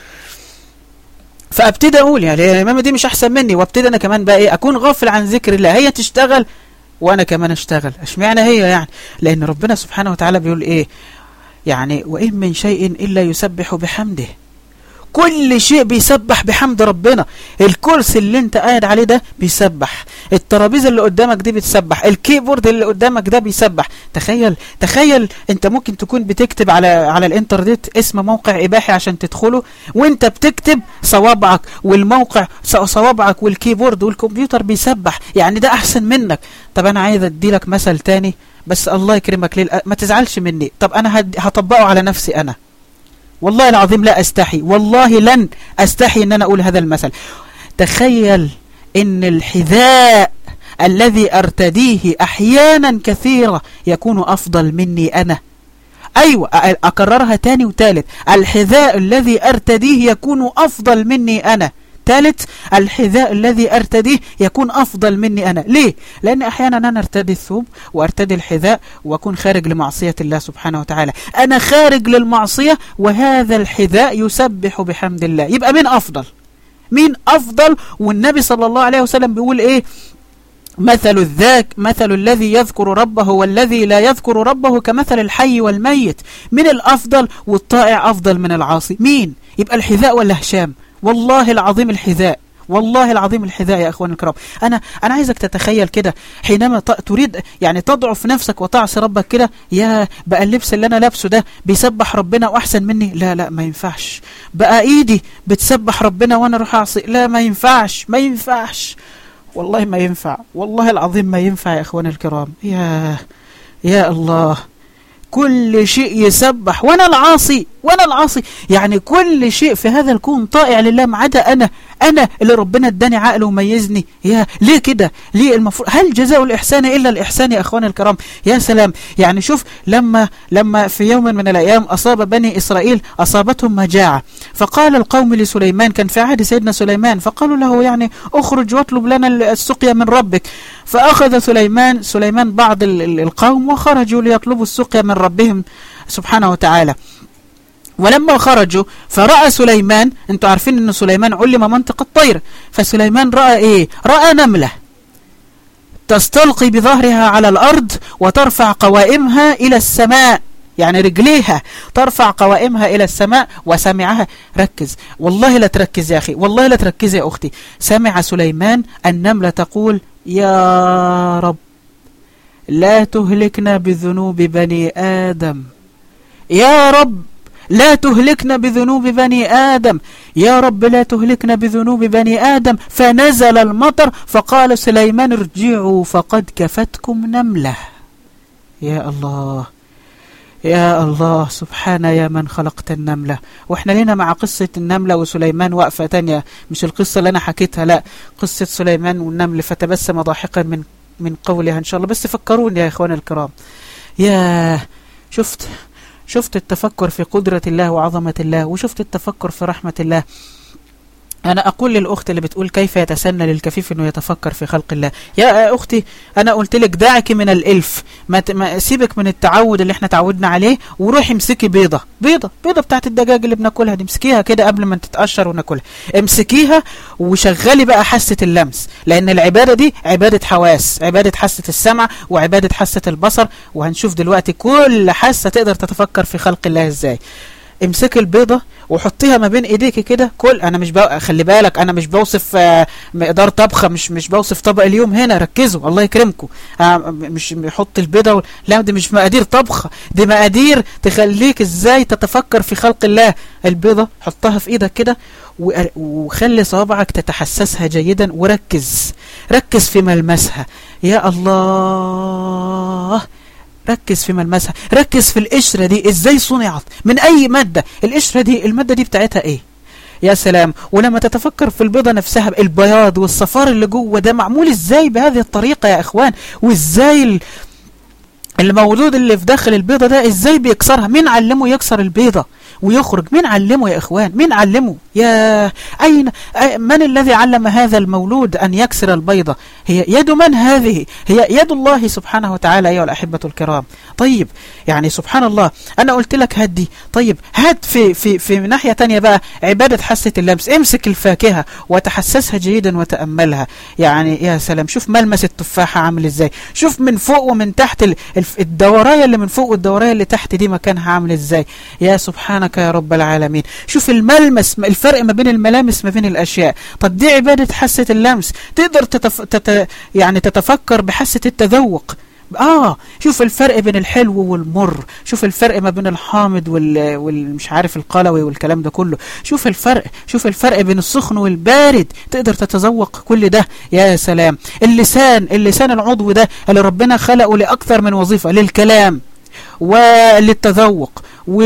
فابتدي اقول يعني اليمامة دي مش احسن مني وابتدي انا كمان بقى ايه اكون غافل عن ذكر الله هي تشتغل وانا كمان اشتغل اشمعنى هي يعني لان ربنا سبحانه وتعالى بيقول ايه يعني وان من شيء الا يسبح بحمده كل شيء بيسبح بحمد ربنا الكرسي اللي انت قاعد عليه ده بيسبح الترابيزه اللي قدامك دي بتسبح الكيبورد اللي قدامك ده بيسبح تخيل تخيل انت ممكن تكون بتكتب على على الانترنت اسم موقع اباحي عشان تدخله وانت بتكتب صوابعك والموقع صوابعك والكيبورد والكمبيوتر بيسبح يعني ده احسن منك طب انا عايز ادي لك مثل تاني بس الله يكرمك ليه ما تزعلش مني طب انا هطبقه على نفسي انا والله العظيم لا أستحي والله لن أستحي أن أنا أقول هذا المثل تخيل أن الحذاء الذي أرتديه أحيانا كثيرة يكون أفضل مني أنا أيوة أكررها تاني وتالت الحذاء الذي أرتديه يكون أفضل مني أنا ثالث الحذاء الذي أرتديه يكون أفضل مني أنا ليه؟ لأن أحيانا أنا أرتدي الثوب وأرتدي الحذاء وأكون خارج لمعصية الله سبحانه وتعالى أنا خارج للمعصية وهذا الحذاء يسبح بحمد الله يبقى مين أفضل؟ مين أفضل والنبي صلى الله عليه وسلم بيقول إيه مثل الذاك مثل الذي يذكر ربه والذي لا يذكر ربه كمثل الحي والميت من الأفضل والطائع أفضل من العاصي مين يبقى الحذاء ولا هشام والله العظيم الحذاء والله العظيم الحذاء يا اخوان الكرام انا انا عايزك تتخيل كده حينما تريد يعني تضعف نفسك وتعصي ربك كده يا بقى اللبس اللي انا لابسه ده بيسبح ربنا واحسن مني لا لا ما ينفعش بقى ايدي بتسبح ربنا وانا اروح اعصي لا ما ينفعش ما ينفعش والله ما ينفع والله العظيم ما ينفع يا اخوان الكرام يا يا الله كل شيء يسبح وانا العاصي وانا العاصي يعني كل شيء في هذا الكون طائع لله ما عدا انا انا اللي ربنا اداني عقل وميزني يا ليه كده ليه المفروض هل جزاء الاحسان الا الاحسان يا اخوان الكرام يا سلام يعني شوف لما لما في يوم من الايام اصاب بني اسرائيل اصابتهم مجاعه فقال القوم لسليمان كان في عهد سيدنا سليمان فقالوا له يعني اخرج واطلب لنا السقيا من ربك فاخذ سليمان سليمان بعض القوم وخرجوا ليطلبوا السقيا من ربهم سبحانه وتعالى ولما خرجوا فرأى سليمان انتوا عارفين ان سليمان علم منطق الطير فسليمان رأى ايه رأى نملة تستلقي بظهرها على الأرض وترفع قوائمها إلى السماء يعني رجليها ترفع قوائمها إلى السماء وسمعها ركز والله لا تركز يا أخي والله لا تركز يا أختي سمع سليمان النملة تقول يا رب لا تهلكنا بذنوب بني آدم يا رب لا تهلكنا بذنوب بني آدم يا رب لا تهلكنا بذنوب بني آدم فنزل المطر فقال سليمان ارجعوا فقد كفتكم نملة يا الله يا الله سبحان يا من خلقت النملة واحنا لنا مع قصة النملة وسليمان وقفة تانية مش القصة اللي انا حكيتها لا قصة سليمان والنمل فتبسم ضاحكا من من قولها ان شاء الله بس فكروني يا اخوان الكرام يا شفت شفت التفكر في قدرة الله وعظمة الله وشفت التفكر في رحمة الله أنا أقول للأخت اللي بتقول كيف يتسنى للكفيف أنه يتفكر في خلق الله يا أختي أنا قلت لك دعك من الإلف ما, ما سيبك من التعود اللي احنا تعودنا عليه وروحي امسكي بيضة بيضة بيضة بتاعت الدجاج اللي بناكلها دي امسكيها كده قبل ما تتقشر وناكلها امسكيها وشغلي بقى حاسة اللمس لأن العبادة دي عبادة حواس عبادة حاسة السمع وعبادة حاسة البصر وهنشوف دلوقتي كل حاسة تقدر تتفكر في خلق الله ازاي امسك البيضة وحطيها ما بين ايديك كده كل انا مش بق... خلي بالك انا مش بوصف آه مقدار طبخه مش مش بوصف طبق اليوم هنا ركزوا الله يكرمكم آه مش يحط البيضه و... لا دي مش مقادير طبخه دي مقادير تخليك ازاي تتفكر في خلق الله البيضه حطها في ايدك كده و... وخلي صوابعك تتحسسها جيدا وركز ركز في ملمسها يا الله ركز في ملمسها ركز في القشرة دي ازاي صنعت من اي مادة القشرة دي المادة دي بتاعتها ايه يا سلام ولما تتفكر في البيضة نفسها البياض والصفار اللي جوه ده معمول ازاي بهذه الطريقة يا اخوان وازاي المولود اللي في داخل البيضة ده ازاي بيكسرها مين علمه يكسر البيضة ويخرج مين علمه يا إخوان مين علمه يا أين من الذي علم هذا المولود أن يكسر البيضة هي يد من هذه هي يد الله سبحانه وتعالى أيها الأحبة الكرام طيب يعني سبحان الله أنا قلت لك هدي طيب هات في, في, في ناحية تانية بقى عبادة حاسة اللمس امسك الفاكهة وتحسسها جيدا وتأملها يعني يا سلام شوف ملمس التفاحة عامل ازاي شوف من فوق ومن تحت الدوراية اللي من فوق والدوراية اللي تحت دي مكانها عامل ازاي يا سبحانك يا رب العالمين شوف الملمس الفرق ما بين الملامس ما بين الأشياء طب دي عبادة حاسة اللمس تقدر تتف... تت... يعني تتفكر بحاسة التذوق آه شوف الفرق بين الحلو والمر شوف الفرق ما بين الحامض وال... والمش عارف القلوي والكلام ده كله شوف الفرق شوف الفرق بين السخن والبارد تقدر تتذوق كل ده يا سلام اللسان اللسان العضو ده اللي ربنا خلقه لأكثر من وظيفة للكلام وللتذوق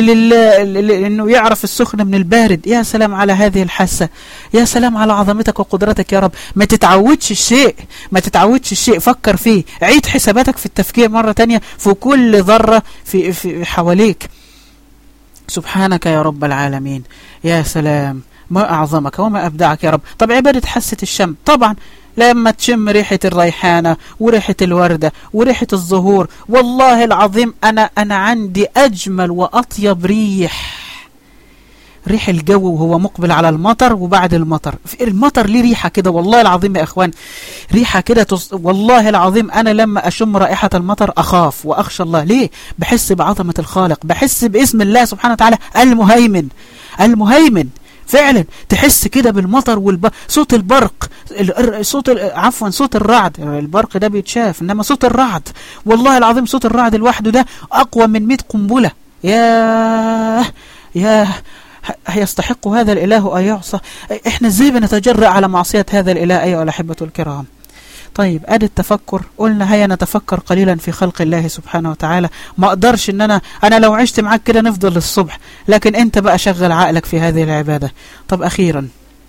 ولانه يعرف السخن من البارد يا سلام على هذه الحاسة يا سلام على عظمتك وقدرتك يا رب ما تتعودش الشيء ما تتعودش الشيء فكر فيه عيد حساباتك في التفكير مرة تانية في كل ذرة في, في حواليك سبحانك يا رب العالمين يا سلام ما أعظمك وما أبدعك يا رب طب عبادة حاسة الشم طبعا لما تشم ريحة الريحانة وريحة الوردة وريحة الزهور والله العظيم أنا, أنا عندي أجمل وأطيب ريح ريح الجو وهو مقبل على المطر وبعد المطر المطر ليه ريحة كده والله العظيم يا أخوان ريحة كده تص... والله العظيم أنا لما أشم رائحة المطر أخاف وأخشى الله ليه بحس بعظمة الخالق بحس باسم الله سبحانه وتعالى المهيمن المهيمن فعلا تحس كده بالمطر والب... صوت البرق صوت ال... عفوا صوت الرعد البرق ده بيتشاف انما صوت الرعد والله العظيم صوت الرعد لوحده ده اقوى من 100 قنبله يا يا يستحق هذا الإله أن يعصى إحنا إزاي بنتجرأ على معصية هذا الإله أيها الأحبة الكرام طيب ادي التفكر قلنا هيا نتفكر قليلا في خلق الله سبحانه وتعالى ما اقدرش ان انا انا لو عشت معاك كده نفضل للصبح لكن انت بقى شغل عقلك في هذه العبادة طب اخيرا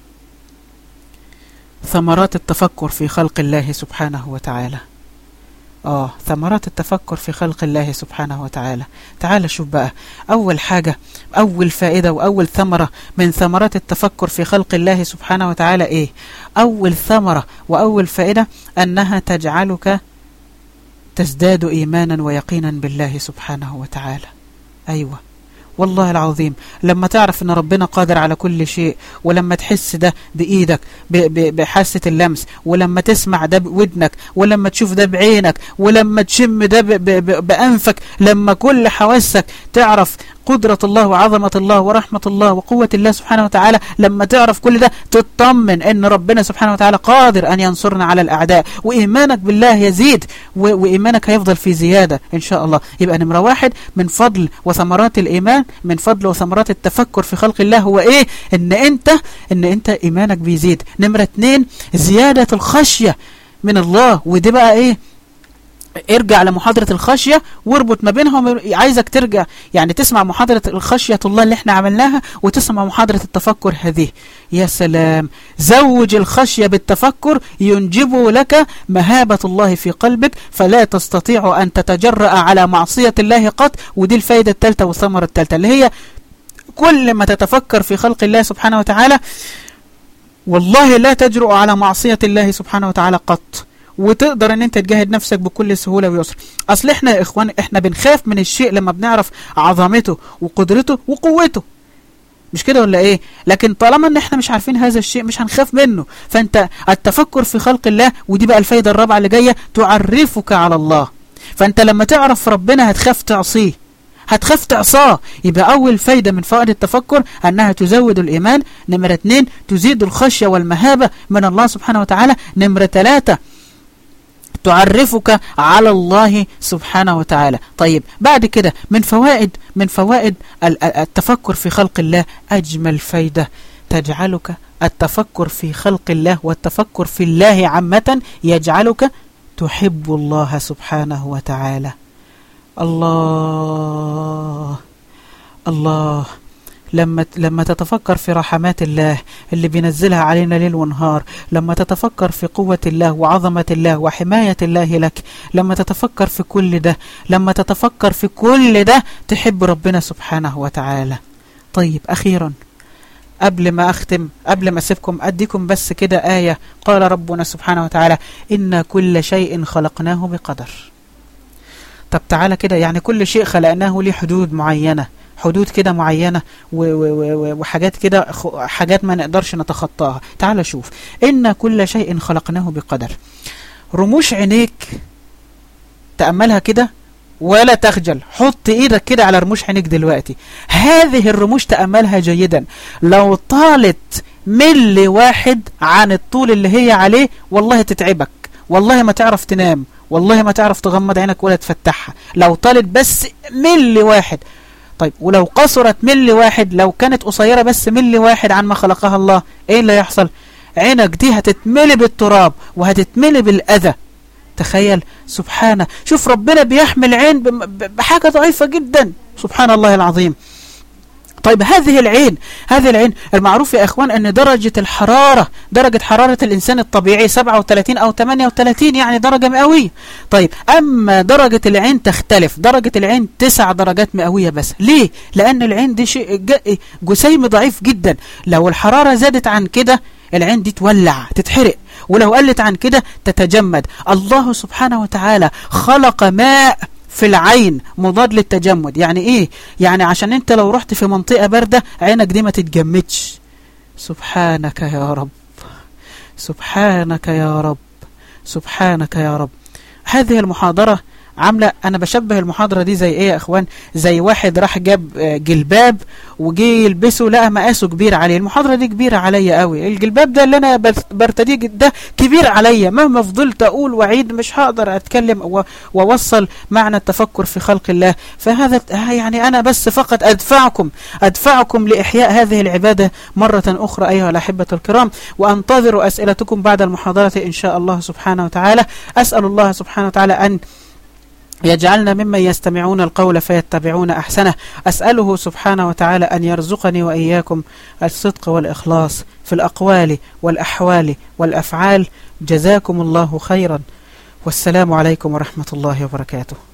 ثمرات التفكر في خلق الله سبحانه وتعالى آه ثمرات التفكر في خلق الله سبحانه وتعالى تعال شوف بقى أول حاجة أول فائدة وأول ثمرة من ثمرات التفكر في خلق الله سبحانه وتعالى إيه أول ثمرة وأول فائدة أنها تجعلك تزداد إيمانا ويقينا بالله سبحانه وتعالى أيوة والله العظيم لما تعرف ان ربنا قادر على كل شيء ولما تحس ده بايدك بحاسة اللمس ولما تسمع ده بودنك ولما تشوف ده بعينك ولما تشم ده بأنفك لما كل حواسك تعرف قدرة الله وعظمة الله ورحمة الله وقوة الله سبحانه وتعالى لما تعرف كل ده تطمن ان ربنا سبحانه وتعالى قادر ان ينصرنا على الاعداء وايمانك بالله يزيد وايمانك هيفضل في زيادة ان شاء الله يبقى نمرة واحد من فضل وثمرات الايمان من فضل وثمرات التفكر في خلق الله هو ايه ان انت ان انت ايمانك بيزيد نمرة اتنين زيادة الخشية من الله ودي بقى ايه ارجع لمحاضرة الخشية واربط ما بينهم عايزك ترجع يعني تسمع محاضرة الخشية الله اللي احنا عملناها وتسمع محاضرة التفكر هذه يا سلام زوج الخشية بالتفكر ينجب لك مهابة الله في قلبك فلا تستطيع أن تتجرأ على معصية الله قط ودي الفايدة الثالثة والثمرة الثالثة اللي هي كل ما تتفكر في خلق الله سبحانه وتعالى والله لا تجرؤ على معصية الله سبحانه وتعالى قط وتقدر ان انت تجاهد نفسك بكل سهولة ويسر اصل احنا يا اخوان احنا بنخاف من الشيء لما بنعرف عظمته وقدرته وقوته مش كده ولا ايه لكن طالما ان احنا مش عارفين هذا الشيء مش هنخاف منه فانت التفكر في خلق الله ودي بقى الفايدة الرابعة اللي جاية تعرفك على الله فانت لما تعرف ربنا هتخاف تعصيه هتخاف تعصاه يبقى أول فايدة من فوائد التفكر أنها تزود الإيمان نمرة اتنين تزيد الخشية والمهابة من الله سبحانه وتعالى نمرة ثلاثة تعرفك على الله سبحانه وتعالى طيب بعد كده من فوائد من فوائد التفكر في خلق الله أجمل فايدة تجعلك التفكر في خلق الله والتفكر في الله عامة يجعلك تحب الله سبحانه وتعالى الله الله لما لما تتفكر في رحمات الله اللي بينزلها علينا ليل ونهار لما تتفكر في قوة الله وعظمة الله وحماية الله لك لما تتفكر في كل ده لما تتفكر في كل ده تحب ربنا سبحانه وتعالى طيب أخيرا قبل ما أختم قبل ما أسيبكم أديكم بس كده آية قال ربنا سبحانه وتعالى إن كل شيء خلقناه بقدر طب تعالى كده يعني كل شيء خلقناه ليه حدود معينة حدود كده معينة وحاجات كده حاجات ما نقدرش نتخطاها تعال شوف إن كل شيء خلقناه بقدر رموش عينيك تأملها كده ولا تخجل حط ايدك كده على رموش عينيك دلوقتي هذه الرموش تأملها جيدا لو طالت ملي واحد عن الطول اللي هي عليه والله تتعبك والله ما تعرف تنام والله ما تعرف تغمض عينك ولا تفتحها لو طالت بس ملي واحد طيب ولو قصرت ملي واحد لو كانت قصيرة بس ملي واحد عن ما خلقها الله ايه اللي يحصل عينك دي هتتملي بالتراب وهتتملي بالأذى تخيل سبحانه شوف ربنا بيحمل عين بحاجة ضعيفة جدا سبحان الله العظيم طيب هذه العين هذه العين المعروف يا اخوان ان درجة الحرارة درجة حرارة الانسان الطبيعي 37 او 38 يعني درجة مئوية طيب اما درجة العين تختلف درجة العين 9 درجات مئوية بس ليه لان العين دي شيء جسيم ضعيف جدا لو الحرارة زادت عن كده العين دي تولع تتحرق ولو قلت عن كده تتجمد الله سبحانه وتعالى خلق ماء في العين مضاد للتجمد يعني ايه يعني عشان انت لو رحت في منطقة باردة عينك دي ما تتجمدش سبحانك يا رب سبحانك يا رب سبحانك يا رب هذه المحاضرة عاملة أنا بشبه المحاضرة دي زي إيه يا أخوان زي واحد راح جاب جلباب وجي يلبسه لقى مقاسه كبير عليه المحاضرة دي كبيرة عليا قوي الجلباب ده اللي أنا برتديه ده كبير عليا مهما فضلت أقول وعيد مش هقدر أتكلم وأوصل معنى التفكر في خلق الله فهذا يعني أنا بس فقط أدفعكم أدفعكم لإحياء هذه العبادة مرة أخرى أيها الأحبة الكرام وأنتظر أسئلتكم بعد المحاضرة إن شاء الله سبحانه وتعالى أسأل الله سبحانه وتعالى أن يجعلنا ممن يستمعون القول فيتبعون أحسنه أسأله سبحانه وتعالى أن يرزقني وإياكم الصدق والإخلاص في الأقوال والأحوال والأفعال جزاكم الله خيرا والسلام عليكم ورحمة الله وبركاته